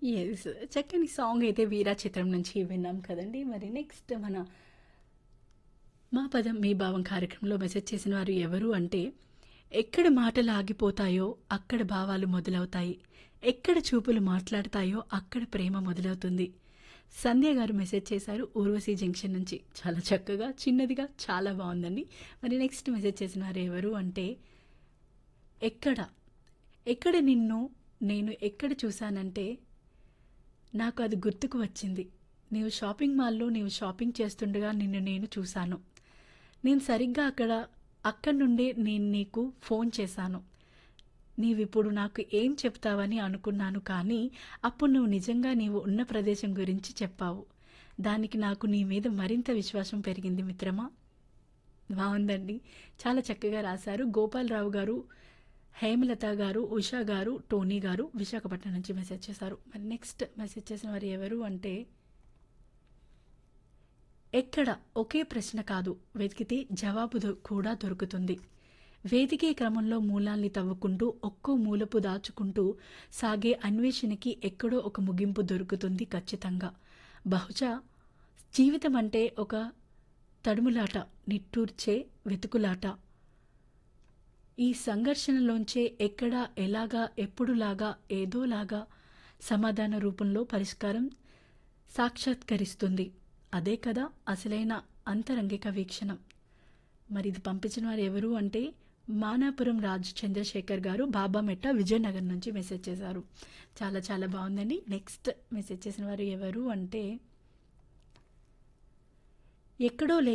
Yes. చక్కని song అయితే 'వీరా' చిత్రం నుంచి విన్నాం కదండీ! మరి నెక్స్ట్ మన 'మా పదం మీ భావం' కార్యక్రమంలో మెసేజ్ చేసిన వారు ఎవరు అంటే, ఎక్కడ మాటలు ఆగిపోతాయో అక్కడ భావాలు మొదలవుతాయి. ఎక్కడ చూపులు మాట్లాడతాయో అక్కడ ప్రేమ మొదలవుతుంది. సంధ్య గారు మెసేజ్ చేశారు ఊర్వశి జంక్షన్ నుంచి. చాలా చక్కగా, చిన్నదిగా చాలా బావుందండి. మరి నెక్స్ట్ మెసేజ్ చేసిన వారు ఎవరు అంటే, ఎక్కడ, ఎక్కడ నిన్ను నేను ఎక్కడ చూశానంటే, నాకు అది గుర్తుకు వచ్చింది. నీవు షాపింగ్ మాల్‌లో నీవు షాపింగ్ చేస్తుండగా నిన్ను నేను చూశాను. నేను సరిగ్గా అక్కడ అక్కడి నుండే నేను నీకు ఫోన్ చేశాను. నీవిప్పుడు నాకు ఏం చెప్తావని అనుకున్నాను కానీ, అప్పుడు నువ్వు నిజంగా నీవు ఉన్న ప్రదేశం గురించి చెప్పావు. దానికి నాకు నీ మీద మరింత విశ్వాసం పెరిగింది మిత్రమా. బావుందండి. చాలా చక్కగా రాశారు. గోపాలరావు గారు, హేమలత గారు, ఉషా గారు, టోనీ గారు విశాఖపట్నం నుంచి మెసేజ్ చేశారు. మరి నెక్స్ట్ మెసేజ్ చేసిన వారు ఎవరు అంటే ఎక్కడ ఒకే ప్రశ్న కాదు వెతికితే జవాబు దొ కూడా దొరుకుతుంది. వెతికే క్రమంలో మూలాల్ని తవ్వుకుంటూ ఒక్కో మూలపు దాచుకుంటూ సాగే అన్వేషణకి ఎక్కడో ఒక ముగింపు దొరుకుతుంది ఖచ్చితంగా. బహుశా జీవితం అంటే ఒక తడుములాట, నిట్టూర్చే వెతుకులాట. ఈ సంఘర్షణలోంచే ఎక్కడ, ఎలాగా, ఎప్పుడులాగా, ఏదోలాగా సమాధాన రూపంలో పరిష్కారం సాక్షాత్కరిస్తుంది. అదే కదా అసలైన అంతరంగిక వీక్షణం. మరి ఇది పంపించిన వారు ఎవరు అంటే, మానాపురం రాజ్ చంద్రశేఖర్ గారు బాబామెట్ట విజయనగరం నుంచి మెసేజ్ చేశారు. చాలా చాలా బావుందండి. నెక్స్ట్ మెసేజ్ చేసిన వారు ఎవరు అంటే, ఎక్కడో లే